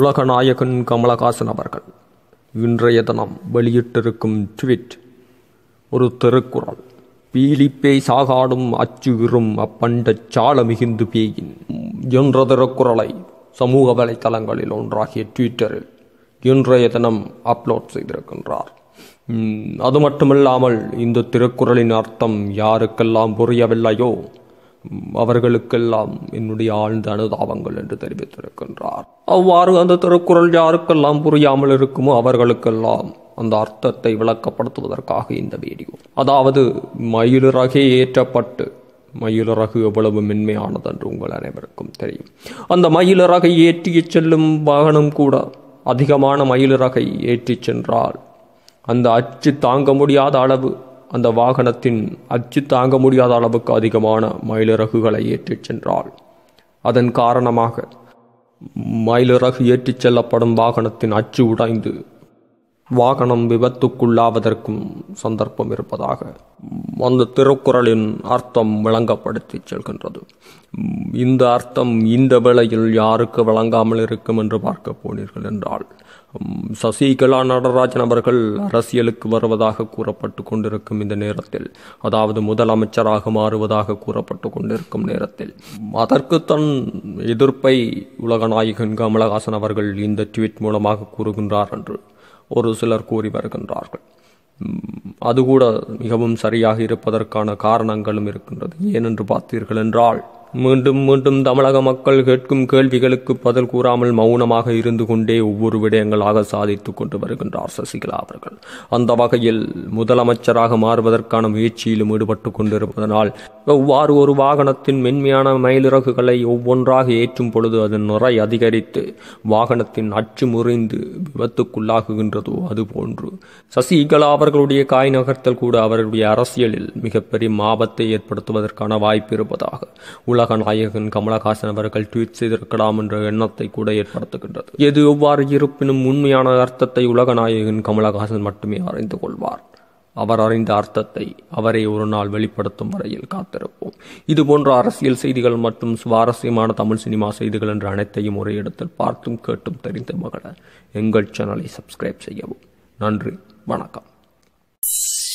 உலக நாயகன் கமலஹாசன் அவர்கள் இன்றைய தினம் வெளியிட்டிருக்கும் ட்வீட் ஒரு திருக்குறள் பீலிப்பேய் சாகாடும் அச்சு இறும் அப்பண்டச் சால மிகுந்து பேயின் என்ற திருக்குறளை சமூக வலைத்தளங்களில் ஒன்றாகிய ட்விட்டரில் இன்றைய தினம் அப்லோட் செய்திருக்கின்றார் உம், அது மட்டுமில்லாமல் இந்த திருக்குறளின் அர்த்தம் யாருக்கெல்லாம் புரியவில்லையோ உம், அவர்களுக்கெல்லாம் என்னுடைய ஆழ்ந்த அனுதாபங்கள் என்று தெரிவித்திருக்கின்றார் அவ்வாறு அந்த திருக்குறள் யாருக்கெல்லாம் புரியாமல் இருக்குமோ அவர்களுக்கெல்லாம் அந்த அர்த்தத்தை விளக்கப்படுத்துவதற்காக இந்த வீடியோ அதாவது மயிலிறகே ஏற்றப்பட்டு மயிலிறகு எவ்வளவு மென்மையானது என்று உங்கள் அனைவருக்கும் தெரியும் அந்த மயிலிறகை ஏற்றிச் செல்லும் வாகனம் கூட அதிகமான மயிலிறகை ஏற்றிச் சென்றால் அந்த அச்சு தாங்க முடியாத அளவு அந்த வாகனத்தின் அச்சு தாங்க முடியாத அளவுக்கு அதிகமான மயிலிறகுகளை ஏற்றிச் சென்றால் அதன் காரணமாக மயிலிறகு ஏற்றிச் செல்லப்படும் வாகனத்தின் அச்சு உடைந்து வாகனம் விபத்துக்குள்ளாவதற்கும் சந்தர்ப்பம் இருப்பதாக அந்த திருக்குறளின் அர்த்தம் விளங்கப்படுத்தி செல்கின்றது இந்த அர்த்தம் இந்த வேளையில் யாருக்கு விளங்காமல் இருக்கும் என்று பார்க்க போனீர்கள் என்றால் உம், சசிகலா நடராஜன் அவர்கள் அரசியலுக்கு வருவதாக கூறப்பட்டு கொண்டிருக்கும் இந்த நேரத்தில் அதாவது முதலமைச்சராக மாறுவதாக கூறப்பட்டு கொண்டிருக்கும் நேரத்தில் அதற்கு தன் எதிர்ப்பை உலகநாயகன் கமலஹாசன் அவர்கள் இந்த ட்வீட் மூலமாக கூறுகின்றார் என்று ஒரு சிலர் கூறி வருகின்றார்கள் உம், அது கூட மிகவும் சரியாக இருப்பதற்கான காரணங்களும் இருக்கின்றது ஏனென்று பார்த்தீர்கள் என்றால் மீண்டும் மீண்டும் தமிழக மக்கள் கேட்கும் கேள்விகளுக்கு பதில் கூறாமல் மௌனமாக இருந்து கொண்டே ஒவ்வொரு விடயங்களாக சாதித்துக் கொண்டு வருகின்றார் சசிகலா அவர்கள் அந்த வகையில் முதலமைச்சராக மாறுவதற்கான முயற்சியிலும் ஈடுபட்டு கொண்டிருப்பதனால் எவ்வாறு ஒரு வாகனத்தின் மென்மையான மயிலிறகுகளை ஒவ்வொன்றாக ஏற்றும் பொழுது அதன் நிறை அதிகரித்து வாகனத்தின் அச்சு முறிந்து விபத்துக்குள்ளாகுகின்றதோ அதுபோன்று சசிகலா அவர்களுடைய காய் நகர்த்தல் கூட அவர்களுடைய அரசியலில் மிகப்பெரிய ஆபத்தை ஏற்படுத்துவதற்கான வாய்ப்பு இருப்பதாக உலக நாயகன் கமலஹாசன் அவர்கள் ட்வீட் செய்திருக்கலாம் என்ற எண்ணத்தை கூட ஏற்படுத்துகின்றது எது எவ்வாறு இருப்பினும் உண்மையான அர்த்தத்தை உலக நாயகன் கமலஹாசன் மட்டுமே அறிந்து கொள்வார் அவர் அறிந்த அர்த்தத்தை அவரை ஒரு நாள் வெளிப்படுத்தும் வரையில் காத்திருப்போம் இது போன்ற அரசியல் செய்திகள் மற்றும் சுவாரஸ்யமான தமிழ் சினிமா செய்திகள் என்ற அனைத்தையும் ஒரே இடத்தில் பார்த்தும் கேட்டும் தெரிந்து மகள எங்கள் சேனலை சப்ஸ்கிரைப் செய்யவும் நன்றி வணக்கம்